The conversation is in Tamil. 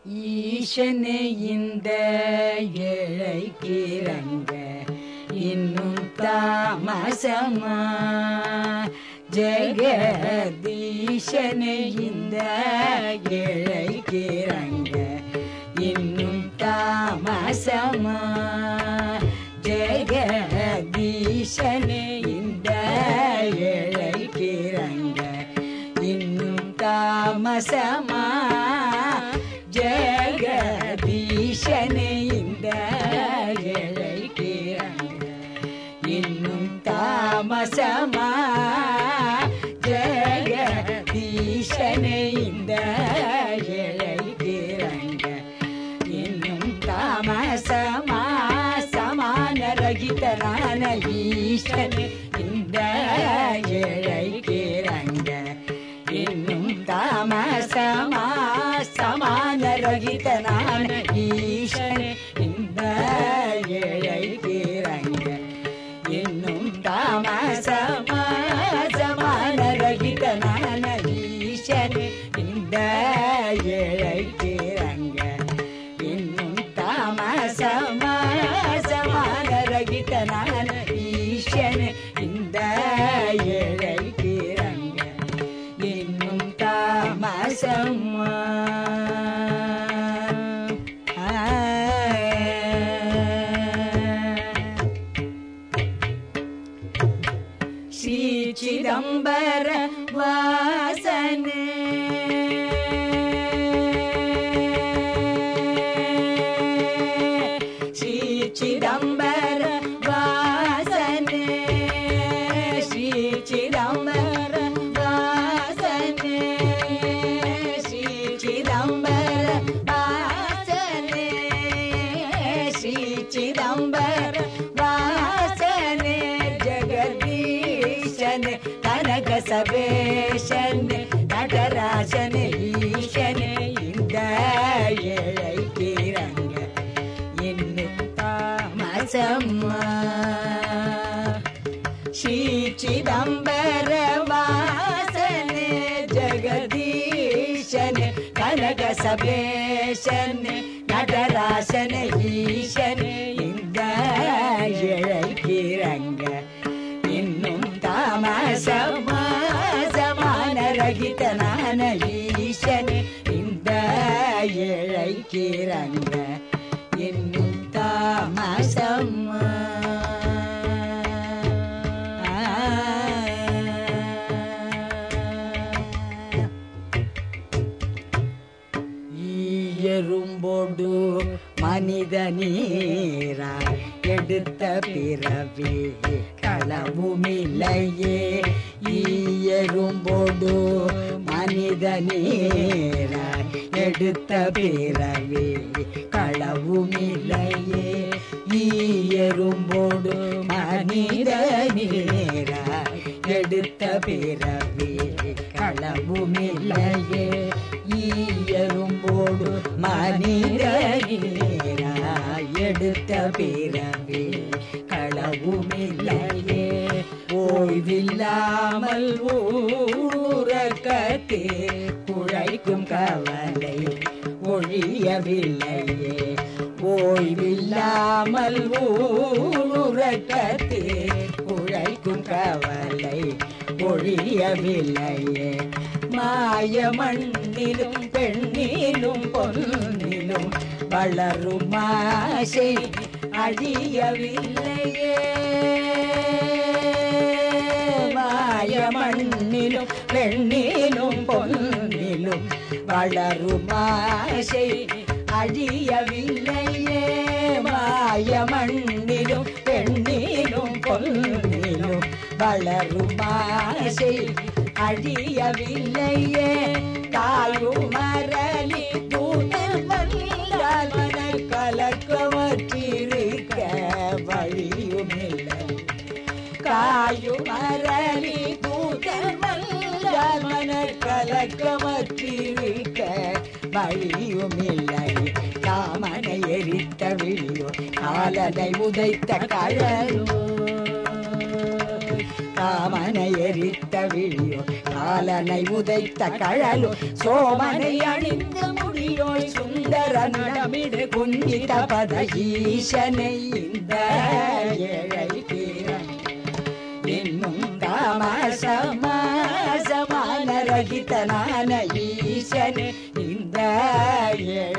ஈசனே இந்த ஏழைக்கிறங்க இன்னும் தாமசமா ஜெகதீசனே இந்த ஏழைக்கிறங்க இன்னும் தாமசமா ஜெகதீசனே இந்த ஏழைக்கிறங்க இன்னும் தாமசமா ஜெகதீசனே இந்த ஏழைக்கிறங்க இன்னும் தாமசமா ஜெகதீசனே இந்த ஏழைக்கிறங்க இன்னும் தாமசமா சமான ரகிதரான ஈசன் இந்த ஏழைக்கிறங்க இன்னும் தாமசமா சமான ரகிதனான ஈசன் இந்த ஏழைக்கிறங்க இன்னும் தாமசமா சமான ரகிதனான ஈசன் இந்த ஏழைக்கிறங்க இன்னும் தாமசமா சமான ரகிதனான ஈசன் இந்த ஏழைக்கிறங்க இன்னும் தாமசமா ஸ்ரீ சிதம்பர வாசனே ஸ்ரீ சிதம்பர வாசனே ஸ்ரீ சிதம்பர வாசனே ஸ்ரீ சிதம்பர வாசனே ஸ்ரீ சிதம்பர வாசனே ஜெகதீஷன் கனக சபேஷன் நடராஜன் ஈஷன் இந்த ஏழைக்கிறங்க இன்னும் தாமசம்மா ஸ்ரீ சிதம்பர வாசனே ஜெகதீஷன் கனக சபேஷன் நடராசன் ஈஷன் இந்த இழைக்கிறங்க இன்னும் தாமசமா சமான ரகிதனான ஈஷன் இந்த இழைக்கிறங்க இன்னும் தாமசமா ஈயரும்போடு மனித நீரா எடுத்த பிறவி களவுமில்லையே ஈயரும்போடு மனித நீரா எடுத்த பிறவி களவுமில்லையே ஈயரும்போடு மனித நீரா எடுத்த பிறவி களவுமில்லையே ஈயரும்போடு மனிதரா எடுத்த பிறவி களவுமில்லையே ஓய்வில்லாமல் ஊரக்கத்தே குழைக்கும் கவலை ஒழியவில்லையே ஓய்வில்லாமல் ஊரக்கத்தே குழைக்கும் கவலை ஒழியவில்லையே மாய மண்ணிலும் பெண்ணிலும் பொன்னிலும் வளரும் ஆசை அழியவில்லையே மாய மண்ணிலும் பெண்ணிலும் பொன்னிலும் வளரும் ஆசை அழியவில்லையே மாய மண்ணிலும் பெண்ணிலும் பொன்னிலும் வளரும் ஆசை அழியவில்லையே தாயும் மரளி தூதல் வந்தால் மன கலக்கமற்றிருக்க வழியுமில்லை காயும் மரளி தூதல் வந்தால் மன கலக்கமற்றிருக்க வழியுமில்லை காமனை எரித்த விழியோ காலனை உதைத்த கழலோ காமனை எரித்த விழியோ காலனை உதைத்த கழலோ சோமனை அணிந்த முடி வழியோய் சுந்தர நடமிடு குஞ்சித பத ஈசனை இந்த ஏழை கீரன் இன்னும் காமசமாசமான ரகிதனான ஈசன் இந்த ஏழை